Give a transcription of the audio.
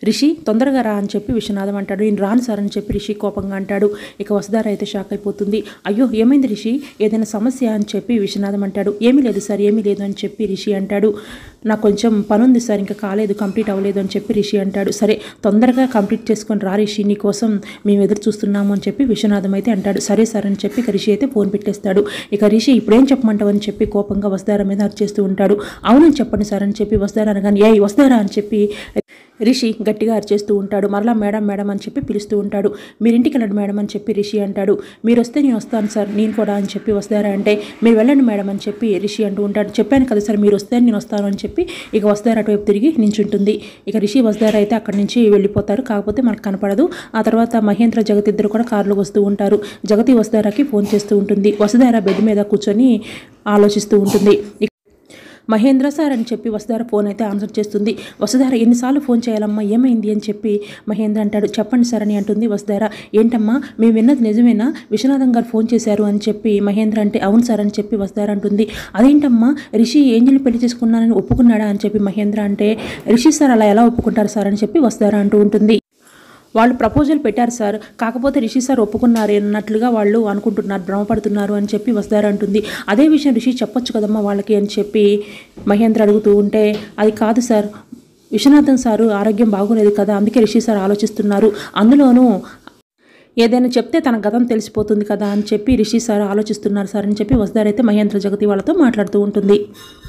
రిషి తొందరగా రా అని చెప్పి విశ్వనాథం అంటాడు నేను రాను సార్ అని చెప్పి రిషి కోపంగా అంటాడు ఇక వసుధార అయితే షాక్ అయిపోతుంది అయ్యో ఏమైంది రిషి ఏదైనా సమస్య అని చెప్పి విశ్వనాథం అంటాడు ఏమీ లేదు సార్ ఏమీ లేదు అని చెప్పి రిషి అంటాడు నాకు కొంచెం పని ఉంది సార్ ఇంకా కాలేదు కంప్లీట్ అవ్వలేదు అని చెప్పి రిషి అంటాడు సరే తొందరగా కంప్లీట్ చేసుకొని రా రిషి నీ కోసం మేము ఎదురు చూస్తున్నాము అని చెప్పి విశ్వనాథం అయితే అంటాడు సరే సార్ అని చెప్పి ఇక రిషి అయితే ఫోన్ పెట్టేస్తాడు ఇక రిషి ఇప్పుడేం చెప్పమంటావు అని చెప్పి కోపంగా వసుధార మీద అరిచేస్తూ ఉంటాడు అవునని చెప్పండి సార్ అని చెప్పి వసుధార అనగానే ఏ వస్తారా అని చెప్పి రిషి గట్టిగా అరిచేస్తూ ఉంటాడు మరలా మేడం మేడం అని చెప్పి పిలుస్తూ ఉంటాడు మీరు ఇంటికి వెళ్ళండి మేడం అని చెప్పి రిషి అంటాడు మీరు వస్తే నేను వస్తాను సార్ నేను కూడా అని చెప్పి వస్తారా అంటే మీరు వెళ్ళండి మేడం అని చెప్పి రిషి అంటూ ఉంటాడు చెప్పాను కదా సార్ మీరు వస్తే నేను వస్తాను అని చెప్పి ఇక వస్తారా అటువైపు తిరిగి నించుంటుంది ఇక రిషి వస్తారా అయితే అక్కడి నుంచి వెళ్ళిపోతారు కాకపోతే మనకు కనపడదు ఆ తర్వాత మహేంద్ర జగత్ ఇద్దరు కూడా కారులో వస్తూ ఉంటారు జగతి వస్తారాకి ఫోన్ చేస్తూ ఉంటుంది వసుధార బెడ్ మీద కూర్చొని ఆలోచిస్తూ ఉంటుంది ఇక మహేంద్ర సార్ అని చెప్పి వసుధార ఫోన్ అయితే ఆన్సర్ చేస్తుంది వసుధార ఎన్నిసార్లు ఫోన్ చేయాలమ్మా ఏమైంది అని చెప్పి మహేంద్ర అంటాడు చెప్పండి సార్ అని అంటుంది వసుధార ఏంటమ్మా మేము విన్నది నిజమేనా విశ్వనాథం గారు ఫోన్ చేశారు అని చెప్పి మహేంద్ర అంటే అవును సార్ అని చెప్పి వసుధార అంటుంది అదేంటమ్మా రిషి ఏంజల్ పెళ్లి చేసుకున్నానని ఒప్పుకున్నాడా అని చెప్పి మహేంద్ర అంటే రిషి సార్ అలా ఎలా ఒప్పుకుంటారు సార్ అని చెప్పి వసుధార అంటూ ఉంటుంది వాళ్ళు ప్రపోజల్ పెట్టారు సార్ కాకపోతే రిషి సార్ ఒప్పుకున్నారు అన్నట్లుగా వాళ్ళు అనుకుంటున్నారు భ్రమపడుతున్నారు అని చెప్పి వస్తారు అంటుంది అదే విషయం రిషి చెప్పొచ్చు కదమ్మా వాళ్ళకి అని చెప్పి మహేంద్ర అడుగుతూ ఉంటే అది కాదు సార్ విశ్వనాథన్ సారు ఆరోగ్యం బాగోలేదు కదా అందుకే రిషి సార్ ఆలోచిస్తున్నారు అందులోనూ ఏదైనా చెప్తే తన గతం తెలిసిపోతుంది కదా అని చెప్పి రిషి సార్ ఆలోచిస్తున్నారు సార్ అని చెప్పి వసుధారైతే మహేంద్ర జగతి వాళ్ళతో మాట్లాడుతూ ఉంటుంది